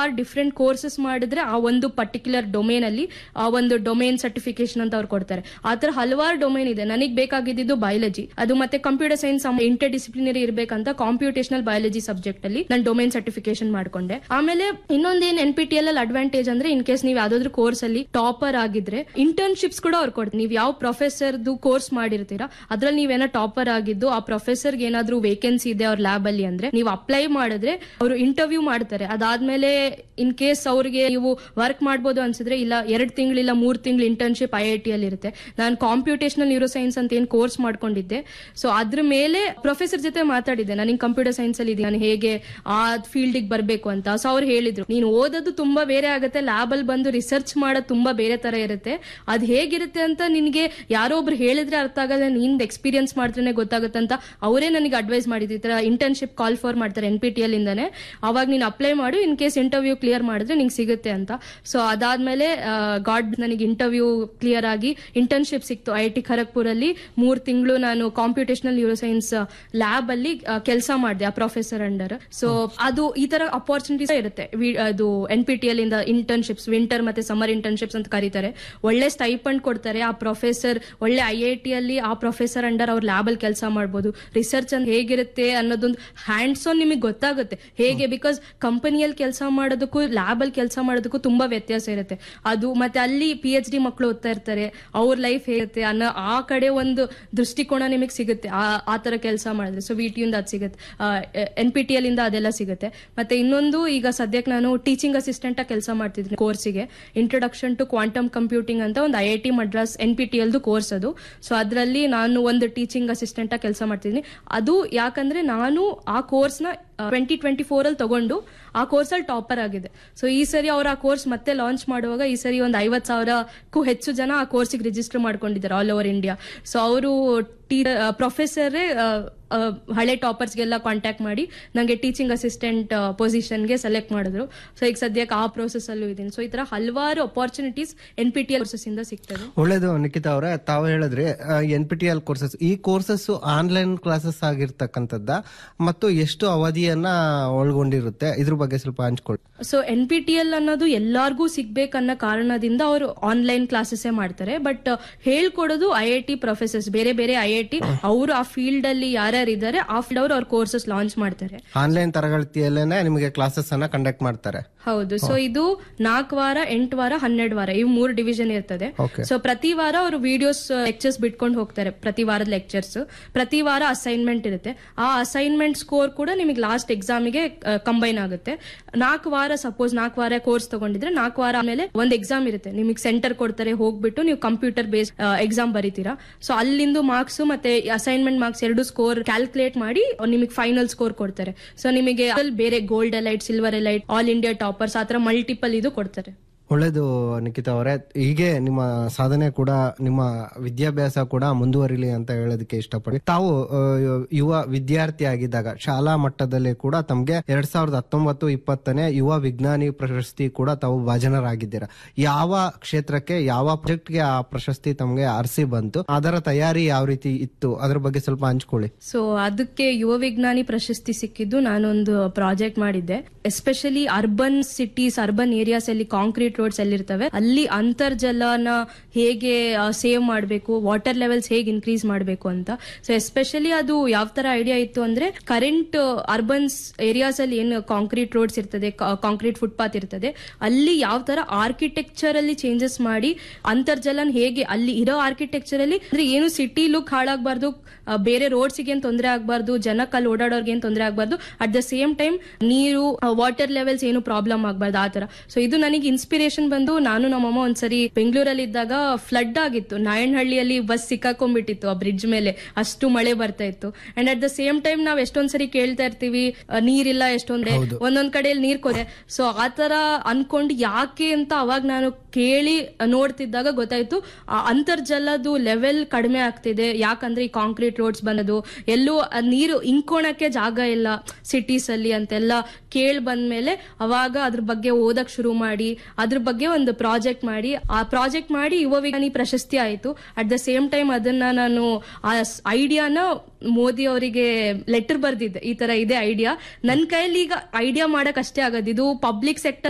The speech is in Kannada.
ಆರ್ ಡಿಫ್ರೆಂಟ್ ಕೋರ್ಸಸ್ ಮಾಡಿದ್ರೆ ಆ ಒಂದು ಪರ್ಟಿಕ್ಯುಲರ್ ಡೊಮೇನ್ ಅಲ್ಲಿ ಆ ಒಂದು ಡೊಮೇನ್ ಸರ್ಟಿಫಿಕೇಶನ್ ಅಂತ ಅವ್ರು ಕೊಡ್ತಾರೆ ಆ ತರ ಹಲವಾರು ಡೊಮೇನ್ ಇದೆ ನನಗೆ ಬೇಕಾಗಿದ್ದು ಬಯಾಲಜಿ ಅದು ಮತ್ತೆ ಕಂಪ್ಯೂಟರ್ ಸೈನ್ಸ್ ಇಂಟರ್ ಡಿಸಿಪ್ಲಿನರಿ ಇರಬೇಕಂತ ಕಾಂಪ್ಯೂಟೇಷನಲ್ ಬಯಾಲಜಿ ಸಬ್ಜೆಕ್ಟ್ ಅಲ್ಲಿ ನಾನು ಡೊಮೇನ್ ಸರ್ಟಿಫಿಕೇಶನ್ ಮಾಡ್ಕೊಂಡೆ ಆಮೇಲೆ ಇನ್ನೊಂದೇನ್ ಎನ್ ಪಿ ಟಿ ಎಲ್ ಅಲ್ಲಿ ಅಡ್ವಾಂಟೇಜ್ ಅಂದ್ರೆ ಇನ್ ಕೇಸ್ ನೀವು ಯಾವ್ದಾದ್ರು ಕೋರ್ಸ್ ಅಲ್ಲಿ ಟಾಪರ್ ಆಗಿದ್ರೆ ಇಂಟರ್ನ್ಶಿಪ್ಸ್ ಕೂಡ ಅವ್ರು ಕೊಡ್ತಾರೆ ನೀವು ಯಾವ ಪ್ರೊಫೆಸರ್ದು ಕೋರ್ಸ್ ಮಾಡಿರ್ತೀರಾ ಅದ್ರಲ್ಲಿ ನೀವೇನೋ ಟಾಪರ್ ಆಗಿದ್ದು ಆ ಪ್ರೊಫೆಸರ್ಗೆ ಏನಾದ್ರೂ ವೇಕೆನ್ಸಿ ಇದೆ ಅವ್ರ ಲ್ಯಾಬ್ ಅಲ್ಲಿ ಅಂದ್ರೆ ನೀವು ಅಪ್ಲೈ ಮಾಡಿದ್ರೆ ಅವರು ಇಂಟರ್ವ್ಯೂ ಮಾಡ್ತಾರೆ ಅದಾದ್ಮೇಲೆ ಇನ್ ಕೇಸ್ ಅವ್ರಿಗೆ ನೀವು ವರ್ಕ್ ಮಾಡ್ಬೋದು ಅನ್ಸಿದ್ರೆ ಇಲ್ಲ ಎರಡ್ ತಿಂಗಳಿಲ್ಲ ಮೂರ್ ತಿಂಗಳು ಇಂಟರ್ನ್ಶಿಪ್ ಐ ಐ ಟಿ ಅಲ್ಲಿ ಇರುತ್ತೆ ನಾನು ಕಾಂಪ್ಯೂಟೇಷನಲ್ ನ್ಯೂರೋ ಸೈನ್ಸ್ ಅಂತ ಏನ್ ಕೋರ್ಸ್ ಮಾಡ್ಕೊಂಡಿದ್ದೆ ಸೊ ಅದ್ರ ಮೇಲೆ ಪ್ರೊಫೆಸರ್ ಜೊತೆ ಮಾತಾಡಿದ್ದೆ ನನಗೆ ಕಂಪ್ಯೂಟರ್ ಸೈನ್ಸ್ ಅಲ್ಲಿ ಇದೀನಿ ನಾನು ಹೇಗೆ ಆ ಫೀಲ್ಡಿಗೆ ಬರಬೇಕು ಅಂತ ಸೊ ಅವ್ರು ಹೇಳಿದ್ರು ನೀನು ಓದೋದು ತುಂಬಾ ಬೇರೆ ಆಗುತ್ತೆ ಲ್ಯಾಬ್ ಅಲ್ಲಿ ಬಂದು ರಿಸರ್ಚ್ ಮಾಡೋದು ತುಂಬಾ ಬೇರೆ ತರ ಇರುತ್ತೆ ಅದ್ ಹೇಗಿರುತ್ತೆ ಅಂತ ನಿನ್ಗೆ ಯಾರೋ ಒಬ್ರು ಹೇಳಿದ್ರೆ ಅರ್ಥ ಆಗಲ್ಲ ನಿಂದ್ ಎಕ್ಸ್ಪೀರಿಯನ್ಸ್ ಮಾಡಿದ್ರೆ ಗೊತ್ತಾಗುತ್ತೆ ಅಂತ ಅವರೇ ನನಗೆ ಅಡ್ವೈಸ್ ಮಾಡಿದ್ರು ಈ ತರ ಇಂಟರ್ನ್ಶಿಪ್ ಕಾಲ್ ಫಾರ್ ಮಾಡ್ತಾರೆ ಎನ್ ಪಿ ಟಿ ಎಲ್ ಇಂದಾನೆ ಅವಾಗ ನೀನು ಅಪ್ಲೈ ಮಾಡು ಇನ್ ಕೇಸ್ ಇಂಟರ್ವ್ಯೂ ಕ್ಲಿಯರ್ ಮಾಡಿದ್ರೆ ನಿಂಗೆ ಸಿಗುತ್ತೆ ಅಂತ ಸೊ ಅದಾದ್ಮೇಲೆ ಗಾಡ್ ನನಗೆ ಇಂಟರ್ವ್ಯೂ ಕ್ಲಿಯರ್ ಆಗಿ ಇಂಟರ್ನ್ಶಿಪ್ ಸಿಕ್ತು ಐ ಟಿ ಖರಗ್ಪುರ್ ಅಲ್ಲಿ ಮೂರ್ ತಿಂಗಳು ನಾನು ಕಾಂಪ್ಯೂಟೇಷನಲ್ ನ್ಯೂರೋ ಸೈನ್ಸ್ ಲ್ಯಾಬ್ ಅಲ್ಲಿ ಕೆಲಸ ಮಾಡಿದೆ ಆ ಪ್ರೊಫೆಸರ್ ಅಂಡರ್ ಸೊ ಅದು ಈ ತರ ಅಪಾರ್ಚುನಿಟೀಸ್ ಇರುತ್ತೆ ವಿ- ಅದು ಎನ್ ಪಿ ಟಿ ಎಲ್ ಇಂದ ಇಂಟರ್ನ್ಶಿಪ್ಸ್ ವಿಂಟರ್ ಮತ್ತೆ ಸಮರ್ ಇಂಟರ್ನ್ಶಿಪ್ಸ್ ಅಂತ ಕರೀತಾರೆ ಒಳ್ಳೆ ಸ್ಟೈಪಂಡ್ ಕೊಡ್ತಾರೆ ಆ ಪ್ರೊಫೆಸರ್ ಒಳ್ಳೆ ಐ ಐ ಟಿ ಅಲ್ಲಿ ಆ ಪ್ರೊಫೆಸರ್ ಅಂಡರ್ ಅವ್ರ ಲ್ಯಾಬ್ ಅಲ್ಲಿ ಕೆಲಸ ಮಾಡ್ಬೋದು ರಿಸರ್ಚ್ ಅಂತ ಹೇಗಿರುತ್ತೆ ಅನ್ನೋದೊಂದು ಹ್ಯಾಂಡ್ಸ್ ಆನ್ ನಿಮಗೆ ಗೊತ್ತಾಗುತ್ತೆ ಹೇಗೆ ಬಿಕಾಸ್ ಕಂಪನಿಯಲ್ಲಿ ಕೆಲಸ ಮಾಡೋದಕ್ಕೂ ಲ್ಯಾಬ್ ಅಲ್ಲಿ ಕೆಲಸ ಮಾಡೋದಕ್ಕೂ ತುಂಬಾ ವ್ಯತ್ಯಾಸ ಇರುತ್ತೆ ಅದು ಮತ್ತೆ ಅಲ್ಲಿ ಪಿ ಎಚ್ ಡಿ ಮಕ್ಕಳು ಓದ್ತಾ ಇರ್ತಾರೆ ಅವ್ರ ಲೈಫ್ ಹೇಗಿರುತ್ತೆ ಅನ್ನೋ ಆ ಕಡೆ ಒಂದು ದೃಷ್ಟಿಕೋನ ನಿಮಗೆ ಸಿಗುತ್ತೆ ಆ ಆ ತರ ಕೆಲಸ ಮಾಡಿದ್ರೆ ಸೊ ವಿ ಟಿಯಿಂದ ಅದು ಸಿಗುತ್ತೆ ಎನ್ ಪಿ ಟಿ ಎಲ್ ಇಂದ ಅದೆಲ್ಲ ಸಿಗುತ್ತೆ ಮತ್ತೆ ಇನ್ನೊಂದು ಈಗ ಸದ್ಯಕ್ಕೆ ನಾನು ಟೀಚಿಂಗ್ ಅಸಿಸ್ಟೆಂಟ್ ಆಗಿ ಕೆಲಸ ಮಾಡ್ತಿದ್ದೀನಿ ಕೋರ್ಸಿಗೆ ಇಂಟ್ರೊಡಕ್ಷನ್ ಟು ಕ್ವಾಂಟಮ್ ಕಂಪ್ಯೂಟಿಂಗ್ ಅಂತ ಒಂದು ಐ ಐ ಟಿ ಮಡ್ರಾಸ್ ಎನ್ ಪಿ ಟಿ ಎಲ್ದು ಕೋರ್ಸ್ ಅದು ಸೊ ಅದರಲ್ಲಿ ನಾನು ಒಂದು ಟೀಚಿಂಗ್ ಅಸಿಸ್ಟೆಂಟ್ ಆಗಿ ಕೆಲಸ ಮಾಡ್ತಿದ್ದೀನಿ ಅದು ಯಾಕಂದ್ರೆ ನಾನು ಆ ಕೋರ್ಸ್ನ ಟ್ವೆಂಟಿ ಟ್ವೆಂಟಿ ಫೋರ್ ಅಲ್ಲಿ ತಗೊಂಡು ಆ ಕೋರ್ಸ್ ಅಲ್ಲಿ ಟಾಪರ್ ಆಗಿದೆ ಸೊ ಈ ಸರಿ ಅವ್ರು ಆ ಕೋರ್ಸ್ ಮತ್ತೆ ಲಾಂಚ್ ಮಾಡುವಾಗ ಈ ಸರಿ ಒಂದು ಐವತ್ ಸಾವಿರಕ್ಕೂ ಹೆಚ್ಚು ಜನ ಆ ಕೋರ್ಸಿಗೆ ರಿಜಿಸ್ಟರ್ ಮಾಡ್ಕೊಂಡಿದ್ದಾರೆ ಆಲ್ ಓವರ್ ಇಂಡಿಯಾ ಸೊ ಅವರು ಟೀ ಪ್ರೊಫೆಸರೇ ಹಳೆ ಟಾಪರ್ಸ್ಗೆಲ್ಲ ಕಾಂಟ್ಯಾಕ್ಟ್ ಮಾಡಿ ನನಗೆ ಟೀಚಿಂಗ್ ಅಸಿಸ್ಟೆಂಟ್ ಪೊಸಿಷನ್ಗೆ ಸೆಲೆಕ್ಟ್ ಮಾಡಿದ್ರು ಸೊ ಈಗ ಸದ್ಯಕ್ಕೆ ಆ ಪ್ರೋಸೆಸ್ ಅಲ್ಲೂ ಇದ್ದೀನಿ ಸೊ ಈ ತರ ಹಲವಾರು opportunities N P NPTEL courses ಇಂದ ಸಿಗ್ತದೆ ಒಳ್ಳೇದು ನಿಖಿತಾ ಅವರೇ ತಾವು ಹೇಳಿದ್ರಿ N P NPTEL courses ಈ ಕೋರ್ಸಸ್ ಆನ್ಲೈನ್ ಕ್ಲಾಸಸ್ ಆಗಿರ್ತಕ್ಕಂಥದ್ದ ಮತ್ತು ಎಷ್ಟು ಅವಧಿಯನ್ನ ಒಳಗೊಂಡಿರುತ್ತೆ ಇದ್ರ ಬಗ್ಗೆ ಸ್ವಲ್ಪ ಹಂಚ್ಕೊಳ್ಳಿ so N P NPTEL ಅನ್ನೋದು ಎಲ್ಲಾರ್ಗೂ ಸಿಗ್ಬೇಕನ್ನೋ ಕಾರಣದಿಂದ ಅವರು ಆನ್ಲೈನ್ ಕ್ಲಾಸಸ್ ಮಾಡ್ತಾರೆ ಬಟ್ ಹೇಳ್ಕೊಡೋದು ಐ ಐ ಟಿ ಪ್ರೊಫೆಸರ್ಸ್ ಬೇರೆ ಬೇರೆ ಐ ಐ ಟಿ ಅವರು ಆ ಫೀಲ್ಡ್ ಅಲ್ಲಿ ಯಾರ್ಯಾರು ಇದ್ದಾರೆ ಆ ಫೀಲ್ಡ್ ಅವರು ಅವ್ರ ಕೋರ್ಸಸ್ ಲಾಂಚ್ ಮಾಡ್ತಾರೆ ಆನ್ಲೈನ್ ತರಗತಿಯಲ್ಲೇನೆ ನಿಮಗೆ ಕ್ಲಾಸಸ್ ಅನ್ನ ಕಂಡಕ್ಟ್ ಮಾಡ್ತಾರೆ ಹೌದು ಸೊ ಇದು ನಾಲ್ಕು ವಾರ ಎಂಟು ವಾರ ಹನ್ನೆರಡು ವಾರ ಇವು ಮೂರು ಡಿವಿಷನ್ ಇರ್ತದೆ Okay. ಸೊ ಪ್ರತಿ ವಾರ ಅವರು ವಿಡಿಯೋಸ್ ಲೆಕ್ಚರ್ಸ್ ಬಿಟ್ಕೊಂಡು ಹೋಗ್ತಾರೆ ಪ್ರತಿ ವಾರದ ಲೆಕ್ಚರ್ಸ್ ಪ್ರತಿ ವಾರ ಅಸೈನ್ಮೆಂಟ್ ಇರುತ್ತೆ ಆ ಅಸೈನ್ಮೆಂಟ್ ಸ್ಕೋರ್ ಕೂಡ ನಿಮಗೆ ಲಾಸ್ಟ್ ಎಕ್ಸಾಮಿಗೆ ಕಂಬೈನ್ ಆಗುತ್ತೆ ನಾಲ್ಕು ವಾರ ಸಪೋಸ್ ನಾಲ್ಕು ವಾರ ಕೋರ್ಸ್ ತಗೊಂಡಿದ್ರೆ ನಾಲ್ಕು ವಾರ ಆಮೇಲೆ ಒಂದು ಎಕ್ಸಾಮ್ ಇರುತ್ತೆ ನಿಮಗೆ ಸೆಂಟರ್ ಕೊಡ್ತಾರೆ ಹೋಗ್ಬಿಟ್ಟು ನೀವು ಕಂಪ್ಯೂಟರ್ ಬೇಸ್ ಎಕ್ಸಾಮ್ ಬರೀತೀರಾ ಸೊ ಅಲ್ಲಿಂದು ಮಾರ್ಕ್ಸ್ ಮತ್ತೆ ಅಸೈನ್ಮೆಂಟ್ ಮಾರ್ಕ್ಸ್ ಎರಡು ಸ್ಕೋರ್ ಕ್ಯಾಲ್ಕುಲೇಟ್ ಮಾಡಿ ನಿಮಗೆ ಫೈನಲ್ ಸ್ಕೋರ್ ಕೊಡ್ತಾರೆ ಸೊ ನಿಮಗೆ ಅದ್ರಲ್ಲಿ ಬೇರೆ gold elite silver elite all India toppers ಆತರ ಮಲ್ಟಿಪಲ್ ಇದು ಕೊಡ್ತಾರೆ ಒಳ್ಳೇದು ನಿಖಿತಾ ಅವರೇ ಹೀಗೆ ನಿಮ್ಮ ಸಾಧನೆ ಕೂಡ ನಿಮ್ಮ ವಿದ್ಯಾಭ್ಯಾಸ ಕೂಡ ಮುಂದುವರಿಲಿ ಅಂತ ಹೇಳೋದಕ್ಕೆ ಇಷ್ಟಪಡ್ತೀನಿ ತಾವು ಆ, ಯುವ ವಿದ್ಯಾರ್ಥಿ ಆಗಿದ್ದಾಗ ಶಾಲಾ ಮಟ್ಟದಲ್ಲಿ ಕೂಡ ತಮಗೆ ಎರಡ್ ಸಾವಿರದ ಹತ್ತೊಂಬತ್ತು ಇಪ್ಪತ್ತನೇ ಯುವ ವಿಜ್ಞಾನಿ ಪ್ರಶಸ್ತಿ ಕೂಡ ತಾವು ಭಾಜನರಾಗಿದ್ದೀರಾ ಯಾವ ಕ್ಷೇತ್ರಕ್ಕೆ ಯಾವ ಪ್ರಾಜೆಕ್ಟ್ಗೆ ಆ ಪ್ರಶಸ್ತಿ ತಮಗೆ ಆರಿಸಿ ಬಂತು ಅದರ ತಯಾರಿ ಯಾವ ರೀತಿ ಇತ್ತು ಅದ್ರ ಬಗ್ಗೆ ಸ್ವಲ್ಪ ಹಂಚ್ಕೊಳ್ಳಿ ಸೊ ಅದಕ್ಕೆ ಯುವ ವಿಜ್ಞಾನಿ ಪ್ರಶಸ್ತಿ ಸಿಕ್ಕಿದ್ದು ನಾನೊಂದು ಪ್ರಾಜೆಕ್ಟ್ ಮಾಡಿದ್ದೆ especially urban cities urban areas ಅಲ್ಲಿ ಕಾಂಕ್ರೀಟ್ ರೋಡ್ಸ್ ಎಲ್ಲಿರ್ತವೆ ಅಲ್ಲಿ ಅಂತರ್ಜಲನ ಹೇಗೆ ಸೇವ್ ಮಾಡಬೇಕು ವಾಟರ್ ಲೆವೆಲ್ಸ್ ಹೇಗೆ ಇನ್ಕ್ರೀಸ್ ಮಾಡಬೇಕು ಅಂತ ಸೊ ಎಸ್ಪೆಷಲಿ ಅದು ಯಾವ ತರ ಐಡಿಯಾ ಇತ್ತು ಅಂದ್ರೆ ಕರೆಂಟ್ ಅರ್ಬನ್ಸ್ ಏರಿಯಾಸ್ ಅಲ್ಲಿ ಏನು ಕಾಂಕ್ರೀಟ್ ರೋಡ್ಸ್ ಇರ್ತದೆ ಕಾಂಕ್ರೀಟ್ ಫುಟ್ಪಾತ್ ಇರ್ತದೆ ಅಲ್ಲಿ ಯಾವ ತರ ಆರ್ಕಿಟೆಕ್ಚರ್ ಅಲ್ಲಿ ಚೇಂಜಸ್ ಮಾಡಿ ಅಂತರ್ಜಲನ್ ಹೇಗೆ ಅಲ್ಲಿ ಇರೋ ಆರ್ಕಿಟೆಕ್ಚರ್ ಅಲ್ಲಿ ಅಂದ್ರೆ ಏನು ಸಿಟಿ ಲುಕ್ ಹಾಳಾಗಬಾರ್ದು ಬೇರೆ ರೋಡ್ಸ್ ಏನ್ ತೊಂದರೆ ಆಗಬಾರ್ದು ಜನಕ್ಕೆ ಅಲ್ಲಿ ಓಡಾಡೋರ್ಗೆ ಏನ್ ತೊಂದರೆ ಆಗಬಾರ್ದು ಅಟ್ ದ ಸೇಮ್ ಟೈಮ್ ನೀರು ವಾಟರ್ ಲೆವೆಲ್ಸ್ ಏನು ಪ್ರಾಬ್ಲಮ್ ಆಗಬಾರ್ದು ಆ ತರ ಸೊ ಇದು ನನಗೆ ಇನ್ಸ್ಪಿರೇಷನ್ ಬಂದು ನಾನು ನಮ್ಮಮ್ಮ ಒಂದ್ಸರಿ ಬೆಂಗಳೂರಲ್ಲಿ ಇದ್ದಾಗ ಫ್ಲಡ್ ಆಗಿತ್ತು ನಾಯನಹಳ್ಳಿಯಲ್ಲಿ ಬಸ್ ಸಿಕ್ಕಾಕೊಂಡ್ಬಿಟ್ಟಿತ್ತು ಆ ಬ್ರಿಡ್ಜ್ ಮೇಲೆ ಅಷ್ಟು ಮಳೆ ಬರ್ತಾ ಇತ್ತು and at the same time ನಾವ್ ಎಷ್ಟೊಂದ್ಸರಿ ಕೇಳ್ತಾ ಇರ್ತೀವಿ ಆ, ನೀರಿಲ್ಲ ಎಷ್ಟೊಂದ್ರೆ ಒಂದೊಂದ್ ಕಡೆಯಲ್ಲಿ ನೀರ್ ಕೊದೆ ಸೊ ಆತರ ಅನ್ಕೊಂಡು ಯಾಕೆ ಅಂತ ಅವಾಗ ನಾನು ಕೇಳಿ ನೋಡ್ತಿದ್ದಾಗ ಗೊತ್ತಾಯ್ತು ಆ ಅಂತರ್ಜಲದು ಲೆವೆಲ್ ಕಡಿಮೆ ಆಗ್ತಿದೆ ಯಾಕಂದ್ರೆ ಈ ಕಾಂಕ್ರೀಟ್ ರೋಡ್ಸ್ ಬಂದದು ಎಲ್ಲೂ ಆ ನೀರು ಇಂಕೋಣಕ್ಕೆ ಜಾಗ ಇಲ್ಲ ಸಿಟೀಸ್ ಅಲ್ಲಿ ಅಂತೆಲ್ಲ ಕೇಳ್ ಬಂದ್ಮೇಲೆ ಅವಾಗ ಅದ್ರ ಬಗ್ಗೆ ಓದಕ್ ಶುರು ಮಾಡಿ ಅದ್ರ ಬಗ್ಗೆ ಒಂದು ಪ್ರಾಜೆಕ್ಟ್ ಮಾಡಿ ಆ ಪ್ರಾಜೆಕ್ಟ್ ಮಾಡಿ ಯುವ ವಿಜ್ಞಾನಿ ಪ್ರಶಸ್ತಿ ಆಯ್ತು ಅಟ್ ದ ಸೇಮ್ ಟೈಮ್ ಅದನ್ನ ನಾನು ಆ ಐಡಿಯಾನ ಮೋದಿ ಅವರಿಗೆ ಲೆಟರ್ ಬರ್ದಿದ್ದೆ ಈ ತರ ಇದೆ ಐಡಿಯಾ ನನ್ ಕೈಯಲ್ಲಿ ಈಗ ಐಡಿಯಾ ಮಾಡಕ್ ಅಷ್ಟೇ ಆಗೋದು ಇದು ಪಬ್ಲಿಕ್ ಸೆಕ್ಟರ್